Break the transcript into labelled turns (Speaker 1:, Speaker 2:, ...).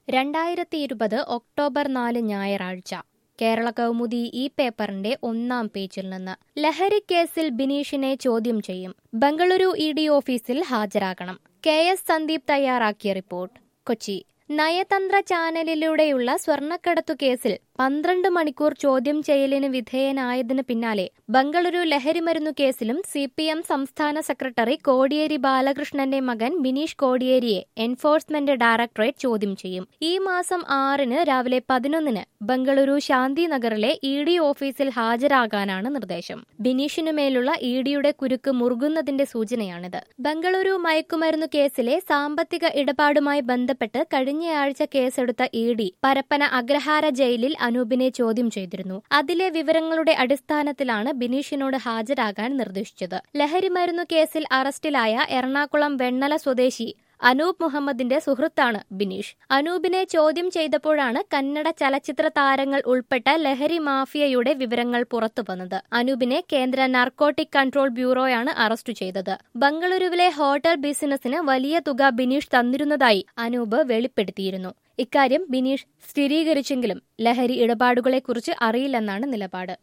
Speaker 1: രണ്ടായിരത്തി ഇരുപത് ഒക്ടോബർ നാല് ഞായറാഴ്ച കേരള കൗമുദി ഈ പേപ്പറിന്റെ ഒന്നാം പേജിൽ നിന്ന് ലഹരി കേസിൽ ബിനീഷിനെ ചോദ്യം ചെയ്യും ബംഗളൂരു ഇ ഡി ഓഫീസിൽ ഹാജരാകണം കെ എസ് സന്ദീപ് തയ്യാറാക്കിയ റിപ്പോർട്ട് കൊച്ചി നയതന്ത്ര ചാനലിലൂടെയുള്ള സ്വർണ്ണക്കടത്തു കേസിൽ പന്ത്രണ്ട് മണിക്കൂർ ചോദ്യം ചെയ്യലിന് വിധേയനായതിന് പിന്നാലെ ബംഗളൂരു ലഹരിമരുന്നു കേസിലും സി പി എം സംസ്ഥാന സെക്രട്ടറി കോടിയേരി ബാലകൃഷ്ണന്റെ മകൻ ബിനീഷ് കോടിയേരിയെ എൻഫോഴ്സ്മെന്റ് ഡയറക്ടറേറ്റ് ചോദ്യം ചെയ്യും ഈ മാസം ആറിന് രാവിലെ പതിനൊന്നിന് ബംഗളൂരു ശാന്തിനഗറിലെ ഇ ഡി ഓഫീസിൽ ഹാജരാകാനാണ് നിർദ്ദേശം ബിനീഷിനുമേലുള്ള ഇ ഡിയുടെ കുരുക്ക് മുറുകുന്നതിന്റെ സൂചനയാണിത് ബംഗളൂരു മയക്കുമരുന്നു കേസിലെ സാമ്പത്തിക ഇടപാടുമായി ബന്ധപ്പെട്ട് കഴിഞ്ഞയാഴ്ച കേസെടുത്ത ഇ ഡി പരപ്പന അഗ്രഹാര ജയിലിൽ അനൂപിനെ ചോദ്യം ചെയ്തിരുന്നു അതിലെ വിവരങ്ങളുടെ അടിസ്ഥാനത്തിലാണ് ബിനീഷിനോട് ഹാജരാകാൻ നിർദ്ദേശിച്ചത് ലഹരിമരുന്നു കേസിൽ അറസ്റ്റിലായ എറണാകുളം വെണ്ണല സ്വദേശി അനൂപ് മുഹമ്മദിന്റെ സുഹൃത്താണ് ബിനീഷ് അനൂപിനെ ചോദ്യം ചെയ്തപ്പോഴാണ് കന്നഡ ചലച്ചിത്ര താരങ്ങൾ ഉൾപ്പെട്ട ലഹരി മാഫിയയുടെ വിവരങ്ങൾ പുറത്തുവന്നത് അനൂപിനെ കേന്ദ്ര നാർക്കോട്ടിക് കൺട്രോൾ ബ്യൂറോയാണ് അറസ്റ്റ് ചെയ്തത് ബംഗളൂരുവിലെ ഹോട്ടൽ ബിസിനസിന് വലിയ തുക ബിനീഷ് തന്നിരുന്നതായി അനൂപ് വെളിപ്പെടുത്തിയിരുന്നു ഇക്കാര്യം ബിനീഷ് സ്ഥിരീകരിച്ചെങ്കിലും ലഹരി ഇടപാടുകളെക്കുറിച്ച് അറിയില്ലെന്നാണ് നിലപാട്